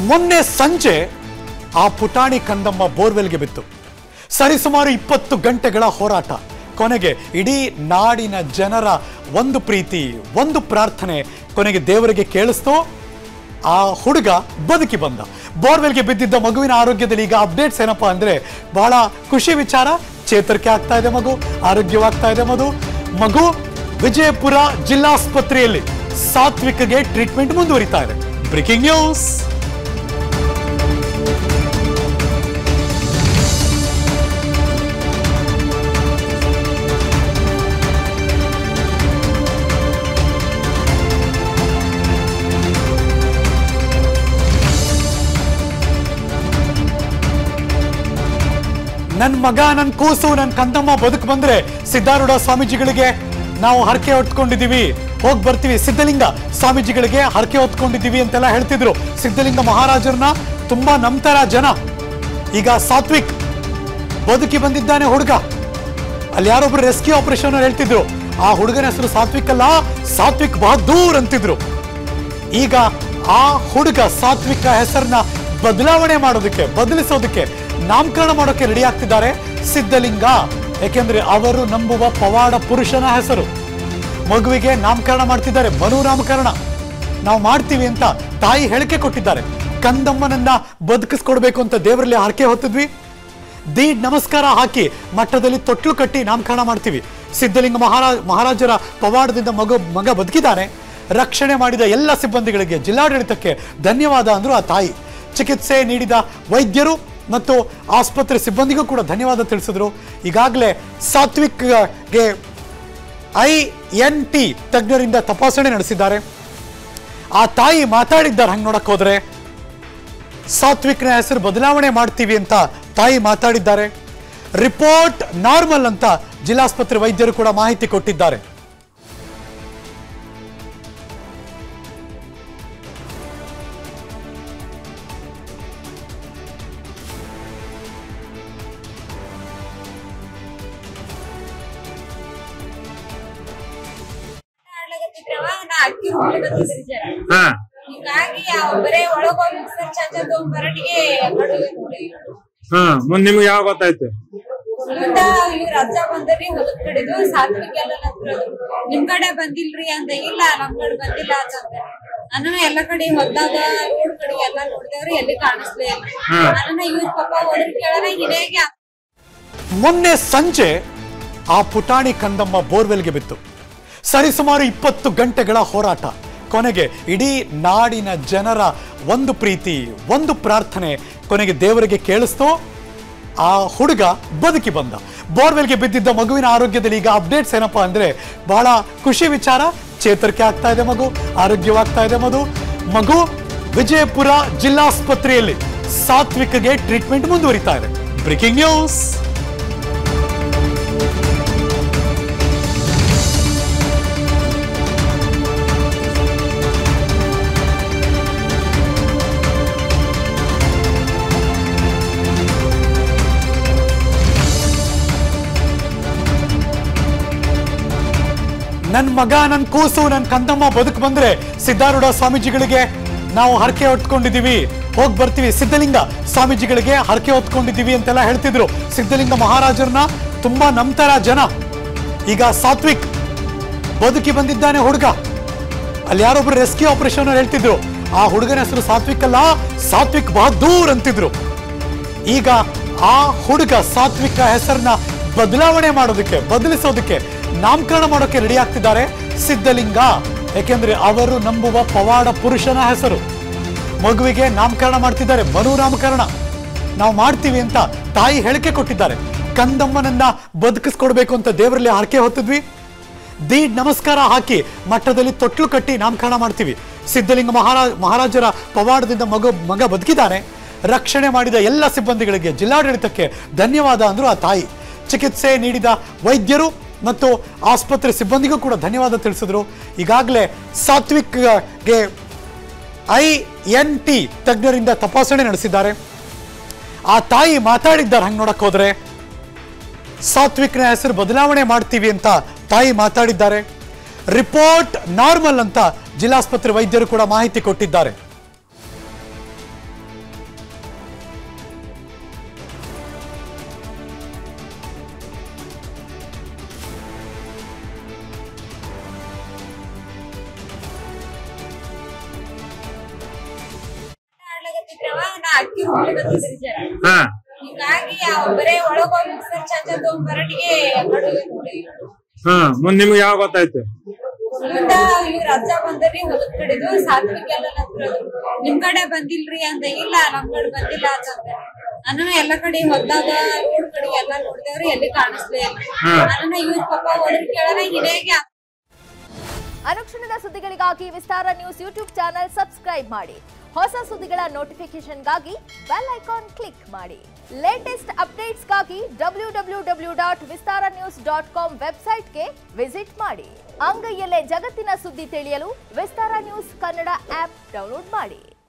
ಮೊನ್ನೆ ಸಂಜೆ ಆ ಪುಟಾಣಿ ಕಂದಮ್ಮ ಬೋರ್ವೆಲ್ಗೆ ಬಿತ್ತು ಸರಿಸುಮಾರು ಇಪ್ಪತ್ತು ಗಂಟೆಗಳ ಹೋರಾಟ ಕೊನೆಗೆ ಇಡೀ ನಾಡಿನ ಜನರ ಒಂದು ಪ್ರೀತಿ ಒಂದು ಪ್ರಾರ್ಥನೆ ಕೊನೆಗೆ ದೇವರಿಗೆ ಕೇಳಿಸ್ತೋ ಆ ಹುಡುಗ ಬದುಕಿ ಬಂದ ಬೋರ್ವೆಲ್ಗೆ ಬಿದ್ದಿದ್ದ ಮಗುವಿನ ಆರೋಗ್ಯದಲ್ಲಿ ಈಗ ಅಪ್ಡೇಟ್ಸ್ ಏನಪ್ಪಾ ಅಂದ್ರೆ ಬಹಳ ಖುಷಿ ವಿಚಾರ ಚೇತರಿಕೆ ಆಗ್ತಾ ಇದೆ ಮಗು ಆರೋಗ್ಯವಾಗ್ತಾ ಇದೆ ಮಗು ಮಗು ವಿಜಯಪುರ ಜಿಲ್ಲಾಸ್ಪತ್ರೆಯಲ್ಲಿ ಸಾತ್ವಿಕ್ಗೆ ಟ್ರೀಟ್ಮೆಂಟ್ ಮುಂದುವರಿತಾ ಇದೆ ಬ್ರೇಕಿಂಗ್ ನ್ಯೂಸ್ ನನ್ನ ಮಗ ನನ್ನ ಕೂಸು ನನ್ನ ಕಂದಮ್ಮ ಬದುಕು ಬಂದ್ರೆ ಸಿದ್ಧಾರೂಢ ಸ್ವಾಮೀಜಿಗಳಿಗೆ ನಾವು ಹರಕೆ ಹೊತ್ಕೊಂಡಿದೀವಿ ಹೋಗಿ ಬರ್ತೀವಿ ಸಿದ್ಧಲಿಂಗ ಸ್ವಾಮೀಜಿಗಳಿಗೆ ಹರಕೆ ಹೊತ್ಕೊಂಡಿದ್ದೀವಿ ಅಂತೆಲ್ಲ ಹೇಳ್ತಿದ್ರು ಸಿದ್ಧಲಿಂಗ ಮಹಾರಾಜರನ್ನ ತುಂಬಾ ನಂಬ್ತಾರ ಜನ ಈಗ ಸಾತ್ವಿಕ್ ಬದುಕಿ ಬಂದಿದ್ದಾನೆ ಹುಡುಗ ಅಲ್ಲಿ ಯಾರೊಬ್ರು ರೆಸ್ಕ್ಯೂ ಆಪರೇಷನ್ ಹೇಳ್ತಿದ್ರು ಆ ಹುಡುಗನ ಹೆಸರು ಸಾತ್ವಿಕ್ ಅಲ್ಲ ಸಾತ್ವಿಕ್ ಬಹದ್ದೂರ್ ಅಂತಿದ್ರು ಈಗ ಆ ಹುಡುಗ ಸಾತ್ವಿಕ ಹೆಸರನ್ನ ಬದಲಾವಣೆ ಮಾಡೋದಕ್ಕೆ ಬದಲಿಸೋದಕ್ಕೆ ನಾಮಕರಣ ಮಾಡೋಕೆ ರೆಡಿ ಆಗ್ತಿದ್ದಾರೆ ಸಿದ್ಧಲಿಂಗ ಯಾಕೆಂದ್ರೆ ಅವರು ನಂಬುವ ಪವಾಡ ಪುರುಷನ ಹೆಸರು ಮಗುವಿಗೆ ನಾಮಕರಣ ಮಾಡ್ತಿದ್ದಾರೆ ಮನು ನಾಮಕರಣ ನಾವು ಮಾಡ್ತೀವಿ ಅಂತ ತಾಯಿ ಹೇಳಿಕೆ ಕೊಟ್ಟಿದ್ದಾರೆ ಕಂದಮ್ಮನನ್ನ ಬದುಕಿಸ್ಕೊಡ್ಬೇಕು ಅಂತ ದೇವರಲ್ಲಿ ಹರಕೆ ಹೊತ್ತಿದ್ವಿ ದೀಡ್ ನಮಸ್ಕಾರ ಹಾಕಿ ಮಠದಲ್ಲಿ ತೊಟ್ಲು ಕಟ್ಟಿ ನಾಮಕರಣ ಮಾಡ್ತೀವಿ ಸಿದ್ಧಲಿಂಗ ಮಹಾರಾಜ ಮಹಾರಾಜರ ಪವಾಡದಿಂದ ಮಗು ಮಗ ಬದುಕಿದ್ದಾನೆ ರಕ್ಷಣೆ ಮಾಡಿದ ಎಲ್ಲ ಸಿಬ್ಬಂದಿಗಳಿಗೆ ಜಿಲ್ಲಾಡಳಿತಕ್ಕೆ ಧನ್ಯವಾದ ಅಂದ್ರು ಆ ತಾಯಿ ಚಿಕಿತ್ಸೆ ನೀಡಿದ ವೈದ್ಯರು ಮತ್ತು ಆಸ್ಪತ್ರೆ ಸಿಬ್ಬಂದಿಗೂ ಕೂಡ ಧನ್ಯವಾದ ತಿಳಿಸಿದ್ರು ಈಗಾಗಲೇ ಸಾತ್ವಿಕ್ಗೆ ಐ ಎನ್ ಟಿ ತಜ್ಞರಿಂದ ತಪಾಸಣೆ ನಡೆಸಿದ್ದಾರೆ ಆ ತಾಯಿ ಮಾತಾಡಿದ್ದಾರೆ ಹಂಗೆ ನೋಡಕ್ ಹೋದ್ರೆ ಸಾತ್ವಿಕ್ನ ಹೆಸರು ಬದಲಾವಣೆ ಮಾಡ್ತೀವಿ ಅಂತ ತಾಯಿ ಮಾತಾಡಿದ್ದಾರೆ ರಿಪೋರ್ಟ್ ನಾರ್ಮಲ್ ಅಂತ ಜಿಲ್ಲಾಸ್ಪತ್ರೆ ವೈದ್ಯರು ಕೂಡ ಮಾಹಿತಿ ಕೊಟ್ಟಿದ್ದಾರೆ ಆಡ್ಲಾಕತ್ತಿದ್ರವ ನಾ ಅಕ್ಕಿ ಹೋಗ್ಲಿಕತ್ತಿದ್ರಿ ಜರ ಹಾ ಹಿಂಗಾಗಿ ಅವ್ ಬರೇ ಒಳಗ್ ಹೋಗಿ ಮಿಕ್ಸರ್ ಚಾಚಾ ತಗೊಂಬರಟಿಗೆ ಹಾ ಮುಂದ್ ನಿಮ್ಗೆ ಯಾವಾಗ ಗೊತ್ತಾಯ್ತು ಮುಂದ ಇವ್ರ ಅಜ್ಜ ಬಂದ್ರಿ ಹೊಲಕ್ ಕಡೆದು ಸಾತ್ವಿಕ ಎಲ್ಲ ನಿಮ್ ಕಡೆ ಬಂದಿಲ್ರಿ ಅಂತ ಇಲ್ಲ ನಮ್ ಕಡೆ ಬಂದಿಲ್ಲ ಅಂತಂದ್ರೆ ನಾನು ಎಲ್ಲ ಕಡೆ ಹೊಲ್ದಾಗ ರೋಡ್ ಕಡೆ ಎಲ್ಲಾ ನೋಡಿದೇವ್ರಿ ಎಲ್ಲಿ ಕಾಣಿಸ್ಲೇ ಇಲ್ಲ ನನ್ನ ಇವ್ರ ಪಾಪ ಹೋದ್ರ ಕೇಳಾರ ಹಿಡಿಯಾಗಿ ಮೊನ್ನೆ ಸಂಜೆ ಆ ಪುಟಾಣಿ ಕಂದಮ್ಮ ಬೋರ್ವೆಲ್ಗೆ ಬಿತ್ತು ಸರಿಸುಮಾರು ಇಪ್ಪತ್ತು ಗಂಟೆಗಳ ಹೋರಾಟ ಕೊನೆಗೆ ಇಡೀ ನಾಡಿನ ಜನರ ಒಂದು ಪ್ರೀತಿ ಒಂದು ಪ್ರಾರ್ಥನೆ ಕೊನೆಗೆ ದೇವರಿಗೆ ಕೇಳಿಸ್ತೋ ಆ ಹುಡುಗ ಬದುಕಿ ಬಂದ ಬೋರ್ವೆಲ್ಗೆ ಬಿದ್ದಿದ್ದ ಮಗುವಿನ ಆರೋಗ್ಯದಲ್ಲಿ ಈಗ ಅಪ್ಡೇಟ್ಸ್ ಏನಪ್ಪಾ ಅಂದ್ರೆ ಬಹಳ ಖುಷಿ ವಿಚಾರ ಚೇತರಿಕೆ ಆಗ್ತಾ ಇದೆ ಮಗು ಆರೋಗ್ಯವಾಗ್ತಾ ಇದೆ ಮಗು ಮಗು ವಿಜಯಪುರ ಜಿಲ್ಲಾಸ್ಪತ್ರೆಯಲ್ಲಿ ಸಾತ್ವಿಕ್ಗೆ ಟ್ರೀಟ್ಮೆಂಟ್ ಮುಂದುವರಿತಾ ಇದೆ ಬ್ರೇಕಿಂಗ್ ನ್ಯೂಸ್ ನನ್ನ ಮಗ ನನ್ನ ಕೂಸು ನನ್ನ ಕಂದಮ್ಮ ಬದುಕು ಬಂದ್ರೆ ಸಿದ್ಧಾರೂಢ ಸ್ವಾಮೀಜಿಗಳಿಗೆ ನಾವು ಹರಕೆ ಹೊತ್ಕೊಂಡಿದ್ದೀವಿ ಹೋಗಿ ಬರ್ತೀವಿ ಸಿದ್ಧಲಿಂಗ ಸ್ವಾಮೀಜಿಗಳಿಗೆ ಹರಕೆ ಹೊತ್ಕೊಂಡಿದ್ದೀವಿ ಅಂತೆಲ್ಲ ಹೇಳ್ತಿದ್ರು ಸಿದ್ಧಲಿಂಗ ಮಹಾರಾಜರನ್ನ ತುಂಬಾ ನಂಬ್ತಾರ ಜನ ಈಗ ಸಾತ್ವಿಕ್ ಬದುಕಿ ಬಂದಿದ್ದಾನೆ ಹುಡುಗ ಅಲ್ಲಿ ಯಾರೊಬ್ರು ರೆಸ್ಕ್ಯೂ ಆಪರೇಷನ್ ಹೇಳ್ತಿದ್ರು ಆ ಹುಡುಗನ ಹೆಸರು ಸಾತ್ವಿಕ್ ಅಲ್ಲ ಸಾತ್ವಿಕ್ ಬಹದ್ದೂರ್ ಅಂತಿದ್ರು ಈಗ ಆ ಹುಡುಗ ಸಾತ್ವಿಕ ಹೆಸರನ್ನ ಬದಲಾವಣೆ ಮಾಡೋದಕ್ಕೆ ಬದಲಿಸೋದಕ್ಕೆ ನಾಮಕರಣ ಮಾಡೋಕೆ ರೆಡಿ ಆಗ್ತಿದ್ದಾರೆ ಸಿದ್ಧಲಿಂಗ ಯಾಕೆಂದ್ರೆ ಅವರು ನಂಬುವ ಪವಾಡ ಪುರುಷನ ಹೆಸರು ಮಗುವಿಗೆ ನಾಮಕರಣ ಮಾಡ್ತಿದ್ದಾರೆ ಮನು ನಾಮಕರಣ ನಾವು ಮಾಡ್ತೀವಿ ಅಂತ ತಾಯಿ ಹೇಳಿಕೆ ಕೊಟ್ಟಿದ್ದಾರೆ ಕಂದಮ್ಮನನ್ನ ಬದುಕಿಸ್ಕೊಡ್ಬೇಕು ಅಂತ ದೇವರಲ್ಲಿ ಹರಕೆ ಹೊತ್ತಿದ್ವಿ ದೀಡ್ ನಮಸ್ಕಾರ ಹಾಕಿ ಮಠದಲ್ಲಿ ತೊಟ್ಲು ಕಟ್ಟಿ ನಾಮಕರಣ ಮಾಡ್ತೀವಿ ಸಿದ್ಧಲಿಂಗ ಮಹಾರಾಜ ಮಹಾರಾಜರ ಪವಾಡದಿಂದ ಮಗು ಮಗ ಬದುಕಿದ್ದಾನೆ ರಕ್ಷಣೆ ಮಾಡಿದ ಎಲ್ಲ ಸಿಬ್ಬಂದಿಗಳಿಗೆ ಜಿಲ್ಲಾಡಳಿತಕ್ಕೆ ಧನ್ಯವಾದ ಅಂದ್ರು ಆ ತಾಯಿ ಚಿಕಿತ್ಸೆ ನೀಡಿದ ವೈದ್ಯರು ಮತ್ತು ಆಸ್ಪತ್ರೆ ಸಿಬ್ಬಂದಿಗೂ ಕೂಡ ಧನ್ಯವಾದ ತಿಳಿಸಿದ್ರು ಈಗಾಗಲೇ ಸಾತ್ವಿಕ್ಗೆ ಐ ಎನ್ ಟಿ ತಜ್ಞರಿಂದ ತಪಾಸಣೆ ನಡೆಸಿದ್ದಾರೆ ಆ ತಾಯಿ ಮಾತಾಡಿದ್ದಾರೆ ಹಂಗೆ ನೋಡಕ್ ಹೋದ್ರೆ ಸಾತ್ವಿಕ್ನ ಹೆಸರು ಬದಲಾವಣೆ ಮಾಡ್ತೀವಿ ಅಂತ ತಾಯಿ ಮಾತಾಡಿದ್ದಾರೆ ರಿಪೋರ್ಟ್ ನಾರ್ಮಲ್ ಅಂತ ಜಿಲ್ಲಾಸ್ಪತ್ರೆ ವೈದ್ಯರು ಕೂಡ ಮಾಹಿತಿ ಕೊಟ್ಟಿದ್ದಾರೆ ನಾ ಅಕ್ಕಿ ಹೋಗಿ ಬಂದಿದ್ರಿ ಜರ ಹಾ ಹಿಂಗಾಗಿ ಅವ್ ಬರೇ ಒಳಗ್ ಹೋಗಿ ಮಿಕ್ಸರ್ ಚಾಚ ತಗೊಂಬರಟಿಗೆ ನೋಡಿ ಹಾ ಮುಂದ್ ನಿಮ್ಗೆ ಯಾವಾಗ ಗೊತ್ತಾಯ್ತು ಮುಂದ ಇವ್ರ ಅಜ್ಜ ಬಂದ್ರಿ ಹೊಲದ್ ಕಡೆದು ಸಾತ್ವಿಕ ಎಲ್ಲ ನಂತ್ರದು ನಿಮ್ ಕಡೆ ಬಂದಿಲ್ರಿ ಅಂತ ಇಲ್ಲ ನಮ್ ಕಡೆ ಬಂದಿಲ್ಲ ಅಂತ ನಾನು ಎಲ್ಲ ಕಡೆ ಹೊಲ್ದಾಗ ರೋಡ್ ಕಡೆ ಎಲ್ಲಾ ನೋಡಿದೇವ್ರಿ ಎಲ್ಲಿ ಕಾಣಿಸ್ಲೇ ಇಲ್ಲ ನಾನು ಇವ್ರ ಪಪ್ಪ ಹೋದ್ರೆ ಕೇಳಾರ ಹಿರೇಗೆ ಅನುಕ್ಷಣದ ಸುದ್ದಿಗಳಿಗಾಗಿ Vistara news YouTube channel subscribe ಮಾಡಿ ಹೊಸ ಸುದ್ದಿಗಳ ನೋಟಿಫಿಕೇಶನ್ಗಾಗಿ ಬೆಲ್ ಐಕಾನ್ ಕ್ಲಿಕ್ ಮಾಡಿ ಲೇಟೆಸ್ಟ್ ಅಪ್ಡೇಟ್ಸ್ಗಾಗಿ W W W dot Vistara news dot com ವೆಬ್ಸೈಟ್ಗೆ ವಿಸಿಟ್ ಮಾಡಿ ಅಂಗೈಯಲ್ಲೇ ಜಗತ್ತಿನ ಸುದ್ದಿ ತಿಳಿಯಲು Vistara news Kannada app download ಮಾಡಿ